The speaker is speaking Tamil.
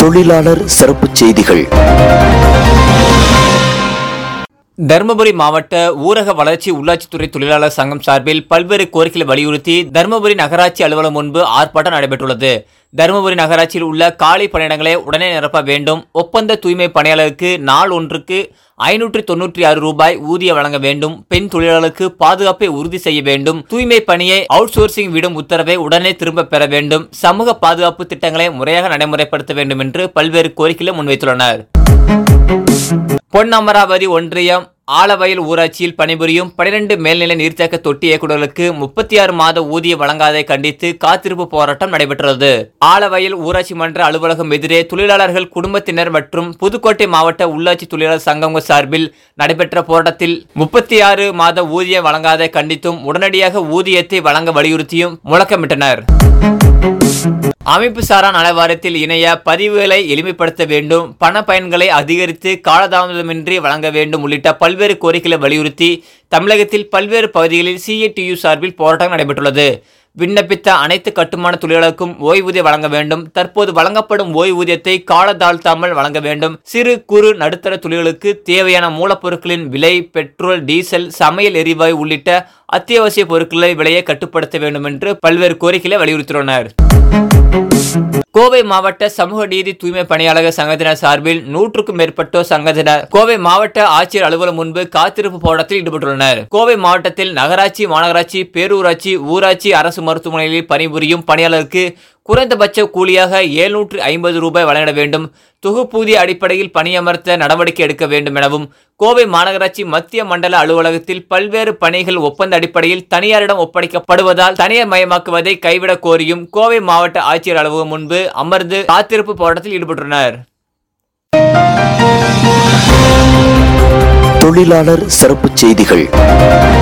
தொழிலாளர் சிறப்புச் செய்திகள் தருமபுரி மாவட்ட ஊரக வளர்ச்சி உள்ளாட்சித்துறை தொழிலாளர் சங்கம் சார்பில் பல்வேறு கோரிக்கைகளை வலியுறுத்தி தருமபுரி நகராட்சி அலுவலகம் முன்பு ஆர்ப்பாட்டம் நடைபெற்றுள்ளது தருமபுரி நகராட்சியில் உள்ள காலி பணியிடங்களை உடனே நிரப்ப வேண்டும் ஒப்பந்த தூய்மை பணியாளருக்கு நாள் ஒன்றுக்கு ஐநூற்றி தொன்னூற்றி ஆறு ரூபாய் ஊதியம் வழங்க வேண்டும் பெண் தொழிலாளருக்கு பாதுகாப்பை உறுதி செய்ய வேண்டும் தூய்மை பணியை அவுட் சோர்சிங் விடும் உத்தரவை உடனே திரும்பப் பெற வேண்டும் சமூக பாதுகாப்பு திட்டங்களை முறையாக நடைமுறைப்படுத்த வேண்டும் என்று பல்வேறு கோரிக்கைகளை முன்வைத்துள்ளனர் பொன்னமராவதி ஒன்றியம் ஆலவயல் ஊராட்சியில் பணிபுரியும் பனிரெண்டு மேல்நிலை நீர்த்தேக்க தொட்டி இயக்குநர்களுக்கு முப்பத்தி ஆறு மாத ஊதியம் வழங்காதை கண்டித்து காத்திருப்பு போராட்டம் நடைபெற்றது ஆலவயல் ஊராட்சி மன்ற அலுவலகம் எதிரே தொழிலாளர்கள் குடும்பத்தினர் மற்றும் புதுக்கோட்டை மாவட்ட உள்ளாட்சி தொழிலாளர் சங்கம் சார்பில் நடைபெற்ற போராட்டத்தில் முப்பத்தி ஆறு மாத ஊதியம் வழங்காதை கண்டித்தும் உடனடியாக ஊதியத்தை வழங்க வலியுறுத்தியும் முழக்கமிட்டனர் அமைப்பு சாரா நலவாரியத்தில் இணைய பதிவுகளை எளிமைப்படுத்த வேண்டும் பண பயன்களை அதிகரித்து காலதாமதமின்றி வழங்க வேண்டும் உள்ளிட்ட பல்வேறு கோரிக்கைகளை வலியுறுத்தி தமிழகத்தில் பல்வேறு பகுதிகளில் சிஐடியு சார்பில் போராட்டம் நடைபெற்றுள்ளது விண்ணப்பித்த அனைத்து கட்டுமான தொழிலாளருக்கும் ஓய்வூதியம் வழங்க வேண்டும் தற்போது வழங்கப்படும் ஓய்வூதியத்தை கால தாழ்த்தாமல் வழங்க வேண்டும் சிறு குறு நடுத்தர தொழில்களுக்கு தேவையான மூலப்பொருட்களின் விலை பெட்ரோல் டீசல் சமையல் எரிவாயு உள்ளிட்ட அத்தியாவசிய பொருட்களை விலையை கட்டுப்படுத்த வேண்டும் என்று பல்வேறு கோரிக்கைகளை வலியுறுத்தியுள்ளனர் கோவை மாவட்ட சமூக நீதி தூய்மை பணியாளர்கள் சங்கத்தினர் சார்பில் நூற்றுக்கும் மேற்பட்டோர் சங்கத்தினர் கோவை மாவட்ட ஆட்சியர் அலுவலகம் முன்பு காத்திருப்பு போராட்டத்தில் ஈடுபட்டுள்ளனர் கோவை மாவட்டத்தில் நகராட்சி மாநகராட்சி பேரூராட்சி ஊராட்சி அரசு மருத்துவமனைகளில் பணிபுரியும் பணியாளருக்கு குறைந்தபட்ச கூலியாக எழுநூற்று ஐம்பது ரூபாய் வழங்கிட வேண்டும் தொகுப்பூதிய அடிப்படையில் பணியமர்த்த நடவடிக்கை எடுக்க வேண்டும் எனவும் கோவை மாநகராட்சி மத்திய மண்டல அலுவலகத்தில் பல்வேறு பணிகள் ஒப்பந்த அடிப்படையில் தனியாரிடம் ஒப்படைக்கப்படுவதால் தனியார் மயமாக்குவதை கைவிடக் கோரியும் கோவை மாவட்ட ஆட்சியர் அலுவலகம் முன்பு அமர்ந்து காத்திருப்பு போராட்டத்தில் ஈடுபட்டுள்ளனர் தொழிலாளர் சிறப்புச் செய்திகள்